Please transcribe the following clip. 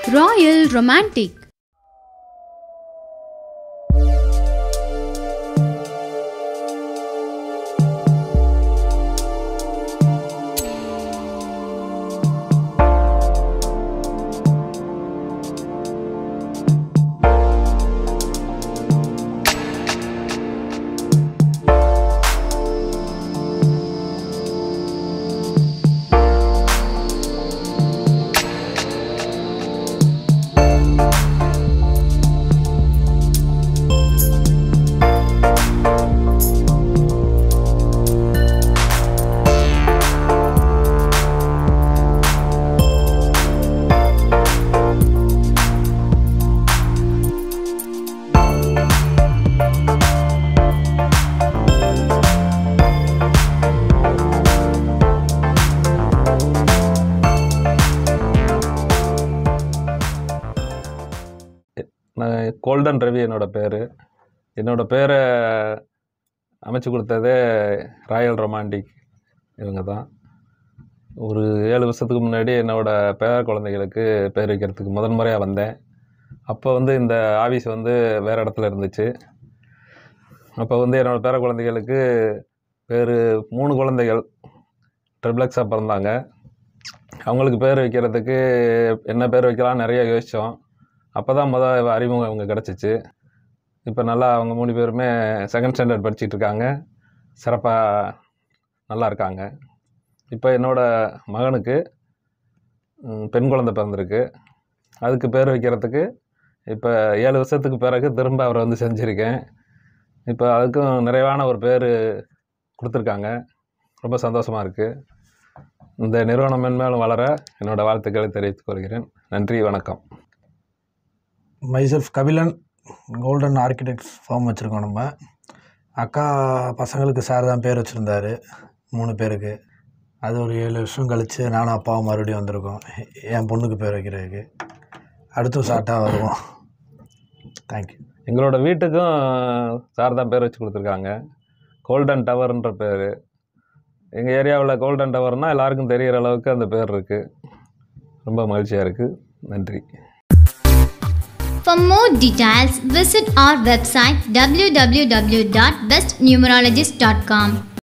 Royal Romantic. நான் golden Ravi என்னோட பேர் என்னோட பேரை அமைச்சு கொடுத்ததே ராயல் ரொமான்டிக் இவங்க தான் ஒரு ஏழு வருஷத்துக்கு முன்னாடி என்னோட பேர குழந்தைகளுக்கு பேர் வைக்கிறதுக்கு முதன் முறையாக வந்தேன் அப்போ வந்து இந்த ஆஃபீஸ் வந்து வேறு இடத்துல இருந்துச்சு அப்போ வந்து என்னோடய பேர குழந்தைகளுக்கு பேர் மூணு குழந்தைகள் ட்ரிப்ளெக்ஸாக பிறந்தாங்க அவங்களுக்கு பேர் வைக்கிறதுக்கு என்ன பேர் வைக்கலாம் நிறைய யோசித்தோம் அப்போ தான் மொதல் அறிமுகம் அவங்க கிடச்சிச்சு இப்போ நல்லா அவங்க மூணு பேருமே செகண்ட் ஸ்டாண்டர்ட் படிச்சிட்டு இருக்காங்க சிறப்பாக நல்லா இருக்காங்க இப்போ என்னோடய மகனுக்கு ம், பெண் குழந்தை பிறந்திருக்கு அதுக்கு பேர் வைக்கிறதுக்கு இப்போ ஏழு வருஷத்துக்கு பிறகு திரும்ப அவரை வந்து செஞ்சுருக்கேன் இப்போ அதுக்கும் நிறைவான ஒரு பேர் கொடுத்துருக்காங்க ரொம்ப சந்தோஷமாக இருக்குது இந்த நிறுவனம் மென்மேலும் வளர என்னோட வாழ்த்துக்களை தெரிவித்துக் கொள்கிறேன் நன்றி வணக்கம் myself Kabilan golden architects firm வச்சுருக்கோம் நம்ம அக்கா பசங்களுக்கு சார் தான் பேர் வச்சுருந்தாரு மூணு பேருக்கு அது ஒரு ஏழு வருஷம் கழித்து நானும் அப்பாவும் மறுபடியும் வந்திருக்கோம் என் பொண்ணுக்கு பேர் வைக்கிறதுக்கு அடுத்தும் சார்ட்டாக வருவோம் தேங்க்யூ எங்களோட வீட்டுக்கும் சார் தான் பேர் வச்சு கொடுத்துருக்காங்க கோல்டன் டவர்ன்ற பேர் எங்கள் ஏரியாவில் கோல்டன் டவர்னால் எல்லாருக்கும் தெரிகிற அளவுக்கு அந்த பேர் இருக்குது ரொம்ப மகிழ்ச்சியாக இருக்குது நன்றி For more details, visit our website www.bestnumerologist.com.